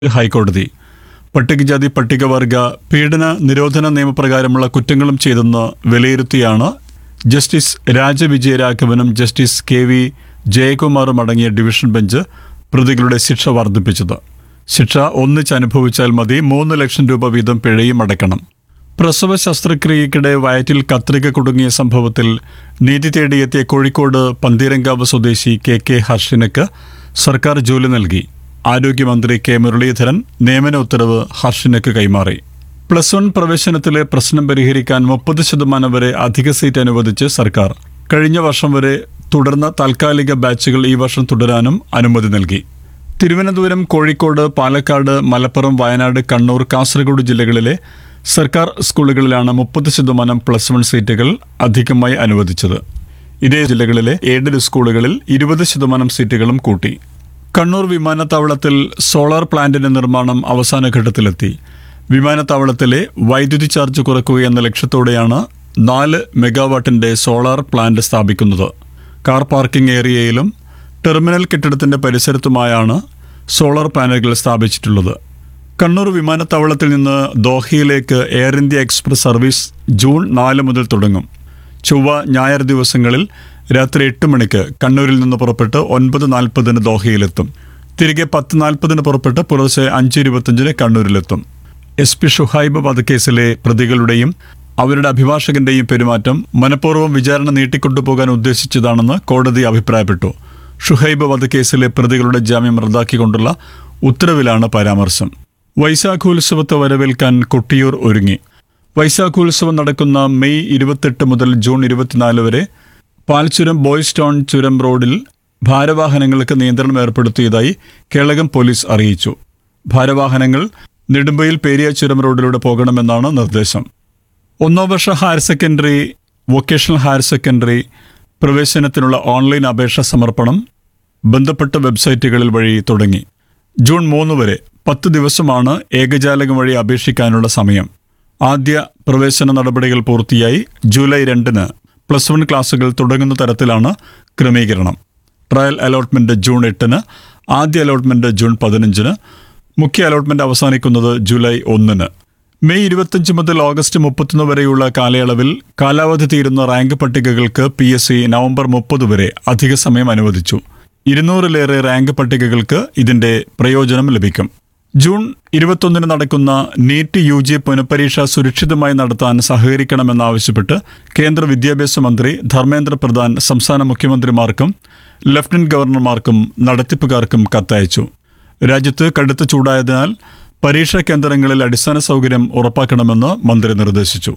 ഹൈക്കോടതി പട്ടികജാതി പട്ടികവർഗ പീഡന നിരോധന നിയമപ്രകാരമുള്ള കുറ്റങ്ങളും ചെയ്തെന്ന് വിലയിരുത്തിയാണ് ജസ്റ്റിസ് രാജവിജയരാഘവനും ജസ്റ്റിസ് കെ വി ജയകുമാറും അടങ്ങിയ ഡിവിഷൻ ബെഞ്ച് പ്രതികളുടെ ശിക്ഷ വർദ്ധിപ്പിച്ചത് ശിക്ഷ ഒന്നിച്ച് അനുഭവിച്ചാൽ മതി മൂന്ന് ലക്ഷം രൂപ വീതം പിഴയും അടയ്ക്കണം പ്രസവ ശസ്ത്രക്രിയയ്ക്കിടെ വയറ്റിൽ കത്രിക കുടുങ്ങിയ സംഭവത്തിൽ നീതി തേടിയെത്തിയ കോഴിക്കോട് പന്തീരങ്കാവ് സ്വദേശി കെ കെ ഹർഷിനക്ക് സർക്കാർ ജോലി നൽകി ആരോഗ്യമന്ത്രി കെ മുരളീധരൻ നിയമന ഉത്തരവ് ഹർഷിനക്ക് കൈമാറി പ്ലസ് വൺ പ്രവേശനത്തിലെ പ്രശ്നം പരിഹരിക്കാൻ മുപ്പത് ശതമാനം വരെ അധിക സീറ്റ് അനുവദിച്ച് സർക്കാർ കഴിഞ്ഞ വർഷം വരെ തുടർന്ന താൽക്കാലിക ബാച്ചുകൾ ഈ വർഷം തുടരാനും അനുമതി നൽകി തിരുവനന്തപുരം കോഴിക്കോട് പാലക്കാട് മലപ്പുറം വയനാട് കണ്ണൂർ കാസർഗോഡ് ജില്ലകളിലെ സർക്കാർ സ്കൂളുകളിലാണ് മുപ്പത് ശതമാനം പ്ലസ് വൺ സീറ്റുകൾ അധികമായി അനുവദിച്ചത് ഇതേ ജില്ലകളിലെ എയ്ഡഡ് സ്കൂളുകളിൽ ഇരുപത് ശതമാനം സീറ്റുകളും കൂട്ടി കണ്ണൂർ വിമാനത്താവളത്തിൽ സോളാർ പ്ലാന്റിന്റെ നിർമ്മാണം അവസാന ഘട്ടത്തിലെത്തി വിമാനത്താവളത്തിലെ വൈദ്യുതി ചാർജ് കുറയ്ക്കുക എന്ന ലക്ഷ്യത്തോടെയാണ് നാല് മെഗാവാട്ടിന്റെ സോളാർ പ്ലാന്റ് സ്ഥാപിക്കുന്നത് കാർ പാർക്കിംഗ് ഏരിയയിലും ടെർമിനൽ കെട്ടിടത്തിന്റെ പരിസരത്തുമായാണ് സോളാർ പാനലുകൾ സ്ഥാപിച്ചിട്ടുള്ളത് കണ്ണൂർ വിമാനത്താവളത്തിൽ നിന്ന് ദോഹയിലേക്ക് Air India Express service June നാല് മുതൽ തുടങ്ങും ചൊവ്വ ഞായർ ദിവസങ്ങളിൽ രാത്രി എട്ട് മണിക്ക് കണ്ണൂരിൽ നിന്ന് പുറപ്പെട്ട് ഒൻപത് നാൽപ്പതിന് ദോഹയിലെത്തും തിരികെ പത്ത് നാൽപ്പതിന് പുറപ്പെട്ട് പുലർച്ചെ അഞ്ച് ഇരുപത്തഞ്ചിന് കണ്ണൂരിലെത്തും എസ് പി ഷുഹൈബ് വധക്കേസിലെ പ്രതികളുടെയും അവരുടെ അഭിഭാഷകന്റെയും പെരുമാറ്റം മനഃപൂർവ്വം വിചാരണ നീട്ടിക്കൊണ്ടുപോകാൻ ഉദ്ദേശിച്ചതാണെന്ന് കോടതി അഭിപ്രായപ്പെട്ടു ഷുഹൈബ് വധക്കേസിലെ പ്രതികളുടെ ജാമ്യം റദ്ദാക്കിക്കൊണ്ടുള്ള ഉത്തരവിലാണ് പരാമർശം വൈശാഖോത്സവത്തെ വരവേൽക്കാൻ കൊട്ടിയൂർ ഒരുങ്ങി വൈശാഖോത്സവം നടക്കുന്ന മെയ് ഇരുപത്തെട്ട് മുതൽ ജൂൺ ഇരുപത്തിനാല് വരെ പാൽച്ചുരം ബോയ്സ് ടൗൺ ചുരം റോഡിൽ ഭാരവാഹനങ്ങൾക്ക് നിയന്ത്രണം ഏർപ്പെടുത്തിയതായി കേളകം പോലീസ് അറിയിച്ചു ഭാരവാഹനങ്ങൾ നെടുമ്പയിൽ പേരിയ ചുരം റോഡിലൂടെ പോകണമെന്നാണ് നിർദ്ദേശം ഒന്നാം വർഷ higher secondary vocational higher secondary പ്രവേശനത്തിനുള്ള ഓൺലൈൻ അപേക്ഷ സമർപ്പണം ബന്ധപ്പെട്ട വെബ്സൈറ്റുകളിൽ വഴി തുടങ്ങി ജൂൺ മൂന്ന് വരെ പത്ത് ദിവസമാണ് ഏകജാലകം വഴി അപേക്ഷിക്കാനുള്ള സമയം ആദ്യ പ്രവേശന നടപടികൾ പൂർത്തിയായി ജൂലൈ രണ്ടിന് പ്ലസ് വൺ ക്ലാസുകൾ തുടങ്ങുന്ന തരത്തിലാണ് ക്രമീകരണം ട്രയൽ അലോട്ട്മെന്റ് ജൂൺ എട്ടിന് ആദ്യ അലോട്ട്മെന്റ് ജൂൺ പതിനഞ്ചിന് മുഖ്യ അലോട്ട്മെന്റ് അവസാനിക്കുന്നത് ജൂലൈ ഒന്നിന് മെയ് ഇരുപത്തഞ്ച് മുതൽ ഓഗസ്റ്റ് മുപ്പത്തൊന്ന് വരെയുള്ള കാലയളവിൽ കാലാവധി തീരുന്ന റാങ്ക് പട്ടികകൾക്ക് പി എസ് സി നവംബർ മുപ്പത് വരെ അധിക സമയം അനുവദിച്ചു ഇരുന്നൂറിലേറെ റാങ്ക് പട്ടികകൾക്ക് ഇതിന്റെ പ്രയോജനം ലഭിക്കും ജൂൺ ഇരുപത്തൊന്നിന് നടക്കുന്ന നീറ്റ് യു ജി പുനഃപരീക്ഷ സുരക്ഷിതമായി നടത്താൻ സഹകരിക്കണമെന്നാവശ്യപ്പെട്ട് കേന്ദ്ര വിദ്യാഭ്യാസ മന്ത്രി ധർമ്മേന്ദ്ര പ്രധാൻ സംസ്ഥാന മുഖ്യമന്ത്രിമാർക്കും ലഫ്റ്റനന്റ് ഗവർണർമാർക്കും നടത്തിപ്പുകാർക്കും കത്തയച്ചു രാജ്യത്ത് കടുത്ത ചൂടായതിനാൽ പരീക്ഷാ കേന്ദ്രങ്ങളിൽ അടിസ്ഥാന സൗകര്യം ഉറപ്പാക്കണമെന്ന് മന്ത്രി നിർദ്ദേശിച്ചു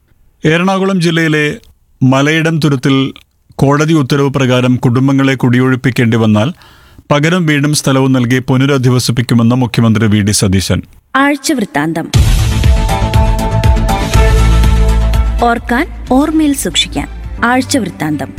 എറണാകുളം ജില്ലയിലെ മലയിടം തുരുത്തിൽ കോടതി ഉത്തരവ് പ്രകാരം കുടുംബങ്ങളെ കുടിയൊഴിപ്പിക്കേണ്ടി വന്നാൽ പകരം വീടും സ്ഥലവും നൽകി പുനരധിവസിപ്പിക്കുമെന്ന് മുഖ്യമന്ത്രി വി ഡി സതീശൻ ആഴ്ചവൃത്താന്തം ഓർക്കാൻ ഓർമ്മയിൽ സൂക്ഷിക്കാൻ ആഴ്ചവൃത്താന്തം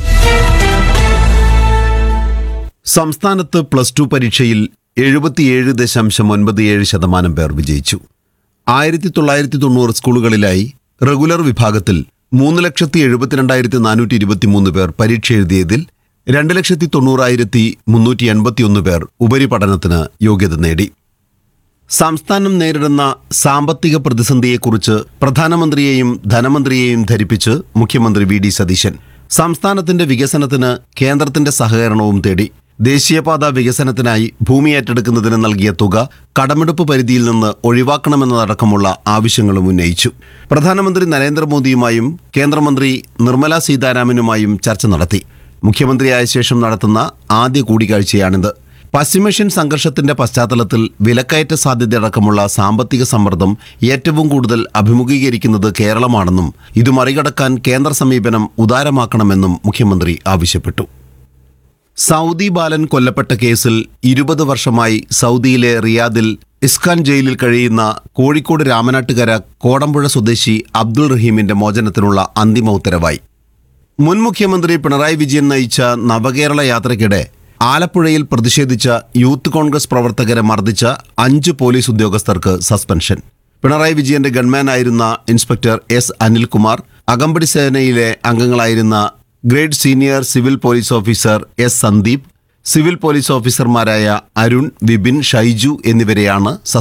സംസ്ഥാനത്ത് പ്ലസ് ടു പരീക്ഷയിൽ എഴുപത്തിയേഴ് ദശാംശം ഒൻപത് ഏഴ് ശതമാനം പേർ വിജയിച്ചു ആയിരത്തി തൊള്ളായിരത്തി തൊണ്ണൂറ് സ്കൂളുകളിലായി റെഗുലർ വിഭാഗത്തിൽ മൂന്ന് ലക്ഷത്തി എഴുപത്തിരണ്ടായിരത്തി നാനൂറ്റി ഇരുപത്തിമൂന്ന് പേർ പരീക്ഷ എഴുതിയതിൽ രണ്ട് ലക്ഷത്തി തൊണ്ണൂറായിരത്തി മുന്നൂറ്റി എൺപത്തിയൊന്ന് പേർ ഉപരിപഠനത്തിന് യോഗ്യത നേടി സംസ്ഥാനം നേരിടുന്ന സാമ്പത്തിക പ്രതിസന്ധിയെക്കുറിച്ച് പ്രധാനമന്ത്രിയെയും ധനമന്ത്രിയെയും ധരിപ്പിച്ച് മുഖ്യമന്ത്രി വി ഡി സതീശൻ സംസ്ഥാനത്തിന്റെ വികസനത്തിന് കേന്ദ്രത്തിന്റെ സഹകരണവും തേടി ദേശീയപാത വികസനത്തിനായി ഭൂമി ഏറ്റെടുക്കുന്നതിന് നൽകിയ തുക കടമെടുപ്പ് പരിധിയിൽ നിന്ന് ഒഴിവാക്കണമെന്നതടക്കമുള്ള ആവശ്യങ്ങളും ഉന്നയിച്ചു പ്രധാനമന്ത്രി നരേന്ദ്രമോദിയുമായും കേന്ദ്രമന്ത്രി നിർമ്മല സീതാരാമനുമായും ചർച്ച നടത്തി മുഖ്യമന്ത്രിയായ ശേഷം നടത്തുന്ന ആദ്യ കൂടിക്കാഴ്ചയാണിത് പശ്ചിമേഷ്യൻ സംഘർഷത്തിന്റെ പശ്ചാത്തലത്തിൽ വിലക്കയറ്റ സാധ്യതയടക്കമുള്ള സാമ്പത്തിക സമ്മർദ്ദം ഏറ്റവും കൂടുതൽ അഭിമുഖീകരിക്കുന്നത് കേരളമാണെന്നും ഇത് മറികടക്കാൻ കേന്ദ്ര സമീപനം ഉദാരമാക്കണമെന്നും മുഖ്യമന്ത്രി ആവശ്യപ്പെട്ടു സൗദി ബാലൻ കൊല്ലപ്പെട്ട കേസിൽ ഇരുപത് വർഷമായി സൗദിയിലെ റിയാദിൽ ഇസ്കാൻ ജയിലിൽ കഴിയുന്ന കോഴിക്കോട് രാമനാട്ടുകര കോടമ്പുഴ സ്വദേശി അബ്ദുൾ റഹീമിന്റെ മോചനത്തിനുള്ള അന്തിമ ഉത്തരവായി മുൻ മുഖ്യമന്ത്രി പിണറായി വിജയൻ നയിച്ച നവകേരള യാത്രയ്ക്കിടെ ആലപ്പുഴയിൽ പ്രതിഷേധിച്ച യൂത്ത് കോൺഗ്രസ് പ്രവർത്തകരെ മർദ്ദിച്ച അഞ്ച് പോലീസ് ഉദ്യോഗസ്ഥർക്ക് സസ്പെൻഷൻ പിണറായി വിജയന്റെ ഗൺമാനായിരുന്ന ഇൻസ്പെക്ടർ എസ് അനിൽകുമാർ അകമ്പടി സേനയിലെ അംഗങ്ങളായിരുന്ന grade senior civil police officer S Sandeep civil police ഓഫീസർമാരായ അരുൺ വിപിൻ ഷൈജു എന്നിവരെയാണ്